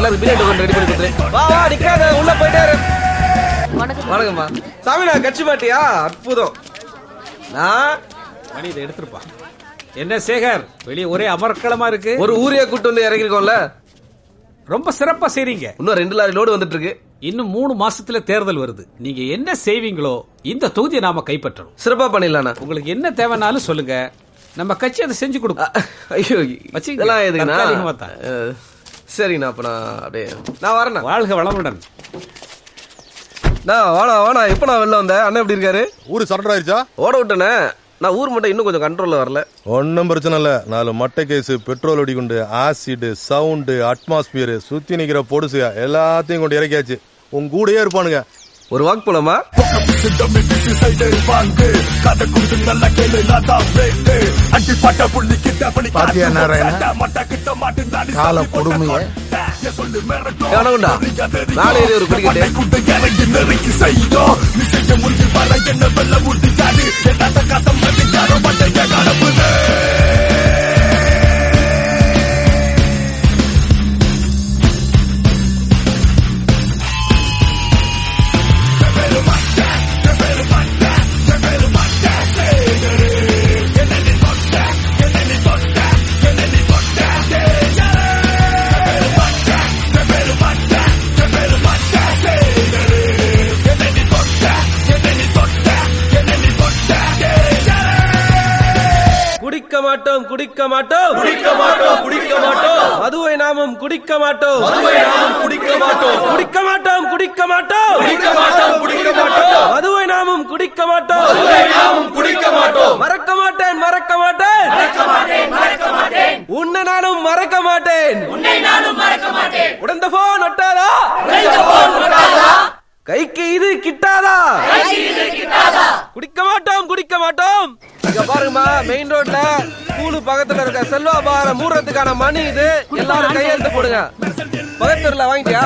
எல்லாரும் biryani token ready பண்ணி கொடுத்துரு வா வா நிக்காத உள்ள போயிட்டே இரு வணக்கம் வணக்கம்மா சாமி நான் கட்சி மாட்டியா அற்புதம் நான் மணி இதை எடுத்துருப்பா என்ன சேகர் வெளியே ஒரே அமர்க்களமா இருக்கு ஒரு ஊரையே கூட்டு வந்து இறங்கிருக்கோம்ல ரொம்ப சிறப்பா செய்றீங்க இன்னும் ரெண்டு லாரி லோடு வந்துட்டு இருக்கு இன்னும் மூணு மாசத்துல தேர்தல் வருது நீங்க என்ன செய்வீங்களோ இந்த தொகுதியை நாம கைப்பற்றணும் சிறப்பா பண்ணிடலாண்ணா உங்களுக்கு என்ன தேவைனாலும் சொல்லுங்க நம்ம கட்சி அதை செஞ்சு கொடுக்கும் ஐயோ வச்சுக்கங்க. இதெல்லாம் எதுக்குண்ணா தற்காலிகமா தான். அஹ், சரிண்ணா அப்ப நான் அப்படியே நான் வரேண்ணா வாழ்க வளமுடன் நான் வாடா வாடா எப்ப நான் வெளில வந்தேன் அண்ணன் எப்படி இருக்காரு ஊரு சரண்டர் ஆயிருச்சா ஓட விட்டேனே நான் ஊர் மட்டும் இன்னும் கொஞ்சம் கண்ட்ரோல்ல வரல ஒன்றும் பிரச்சனை இல்ல நாலு மட்டை கேஸ் பெட்ரோல் வெடிகுண்டு ஆசிட் சவுண்டு அட்மாஸ்பியர் சுத்தி நிக்கிற பொடுசுக எல்லாத்தையும் கொண்டு இறக்கியாச்சு உன் கூடயே இருப்பானுங்க ஒரு வாக் போலாமா பாத்தியா நாராயணா கால கொடுமைய கனவுண்டா நாளை ஏறி ஒரு குடிக்கிட்டு குடிக்க மாட்டோம் குடிக்க மாட்டோம் குடிக்க மாட்டோம் குடிக்க மாட்டோம் மதுவை நாமும் குடிக்க மாட்டோம் மதுவை நாமும் குடிக்க மாட்டோம் குடிக்க மாட்டோம் குடிக்க மாட்டோம் குடிக்க மாட்டோம் குடிக்க மாட்டோம் மதுவை நாமும் குடிக்க மாட்டோம் மதுவை நாமும் குடிக்க மாட்டோம் மறக்க மாட்டேன் மறக்க மாட்டேன் மறக்க மாட்டேன் மறக்க மாட்டேன் உன்னை நானும் மறக்க மாட்டேன் உன்னை நானும் மறக்க மாட்டேன் உடந்த போன் ஒட்டாதா உடைந்த போன் ஒட்டாதா கைக்கு இது கிட்டாதா குடிக்க மாட்டோம் குடிக்க மாட்டோம் இங்க பாருங்கம்மா மெயின் ரோட்ல ஸ்கூலு பக்கத்துல இருக்க செல்வா பார மூடுறதுக்கான மணி இது எல்லாரும் கையெழுத்து போடுங்க பக்கத்துல வாங்கிட்டியா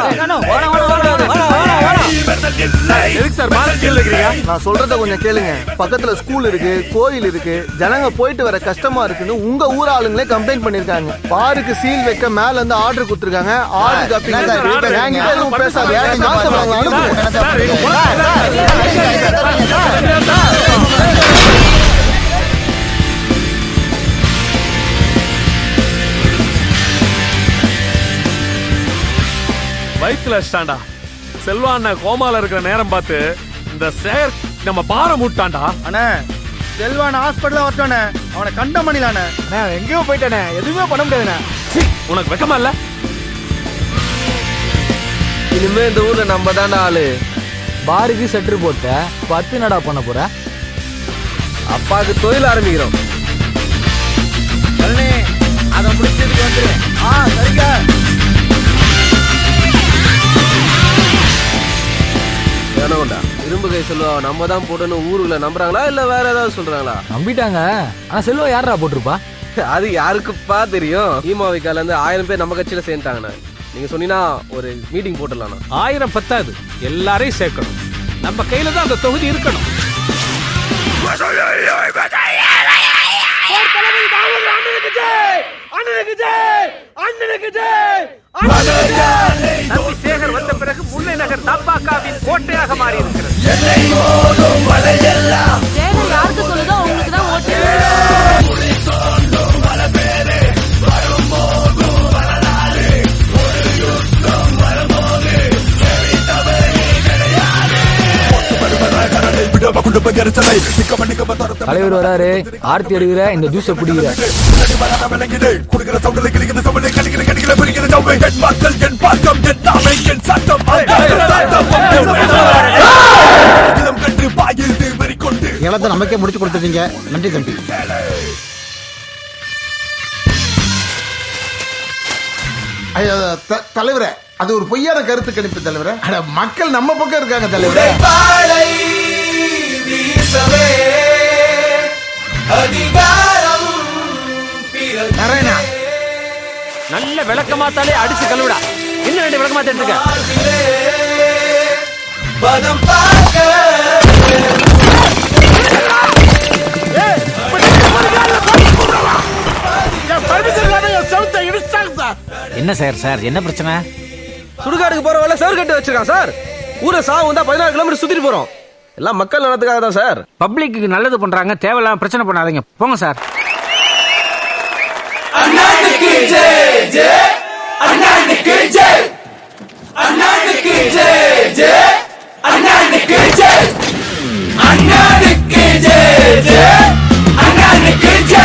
எதுக்கு சார் மாலை கீழே இருக்கிறீங்க நான் சொல்றத கொஞ்சம் கேளுங்க பக்கத்துல ஸ்கூல் இருக்கு கோயில் இருக்கு ஜனங்க போயிட்டு வர கஷ்டமா இருக்குன்னு உங்க ஊர் ஆளுங்களே கம்ப்ளைண்ட் பண்ணிருக்காங்க பாருக்கு சீல் வைக்க மேல இருந்து ஆர்டர் கொடுத்துருக்காங்க ஆர்டர் காப்பி என்கிட்ட எதுவும் பேசாத காசை வாங்க, அனுப்புங்க. சார், எங்க போலாம். வயிற்றுல ஸ்டாண்டா செல்வா அண்ணன் கோமால இருக்கிற நேரம் பார்த்து இந்த சேர் நம்ம பாரம் விட்டான்டா அண்ணே செல்வான் ஹாஸ்பிடல்ல வரட்டானே அவனை கண்ட பண்ணிலானே எங்கேயோ போயிட்டானே எதுவுமே பண்ண முடியாதுண்ணே சீ, உனக்கு வெக்கமா இல்ல இனிமே இந்த ஊர்ல நம்ம தாண்டா ஆளு பாருக்கு செட்ரு போட்ட பத்து நடா பண்ண போற அப்பாவுக்கு தொழில் ஆரம்பிக்கிறோம் அதை முடிச்சதுக்கு வந்துரு ஆ சரிங்க வேணும்டா இரும்பு கை சொல்லுவா நம்ம தான் போட்டோன்னு ஊருக்குள்ள நம்புறாங்களா இல்ல வேற ஏதாவது சொல்றாங்களா நம்பிட்டாங்க ஆனா செல்வா யாரா போட்டிருப்பா அது யாருக்குப்பா தெரியும் ஈமாவிக்கால இருந்து ஆயிரம் பேர் நம்ம கட்சியில சேர்ந்துட்டாங்கண்ணா நீங்க சொன்னீங்கன்னா ஒரு மீட்டிங் போட்டுடலாம் ஆயிரம் பத்தாது எல்லாரையும் சேர்க்கணும் நம்ம கையில தான் அந்த தொகுதி இருக்கணும் தம்பி சேகர் வந்த பிறகு முல்லை நகர் தப்பாக்காவின் கோட்டையாக மாறி இருக்கிறது சேகர் யாருக்கு சொல்லுதோ அவங்களுக்கு தான் ஓட்டு தலைவர் வராரு ஆர்த்தி எடுக்கிற இந்த ஜூஸை குடிக்கிற இடத்த நமக்கே முடிச்சு கொடுத்துட்டீங்க நன்றி தம்பி ஐயோ, த- தலைவரே அது ஒரு பொய்யான கருத்து கணிப்பு தலைவரே அட, மக்கள் நம்ம பக்கம் இருக்காங்க தலைவரே நாராயணா நல்ல விளக்கமாத்தாலே அடிச்சு கழுவிடா இன்னும் ரெண்டு விளக்கமாத்த எடுத்துக்க என்ன சார் சார் என்ன பிரச்சனை சுடுகாடுக்கு போற வேலை செவர் கட்டி வச்சிருக்கான் சார் ஊரை சாவு வந்தா பதினாறு கிலோமீட்டர் சுத்திட்டு போறோம் எல்லாம் மக்கள் நலத்துக்காக தான் சார் பப்ளிக்கு நல்லது பண்றாங்க தேவையில்லாம பிரச்சனை பண்ணாதீங்க போங்க சார் அண்ணானுக்கு ஜெய் ஜெய் அண்ணானுக்கு ஜெய்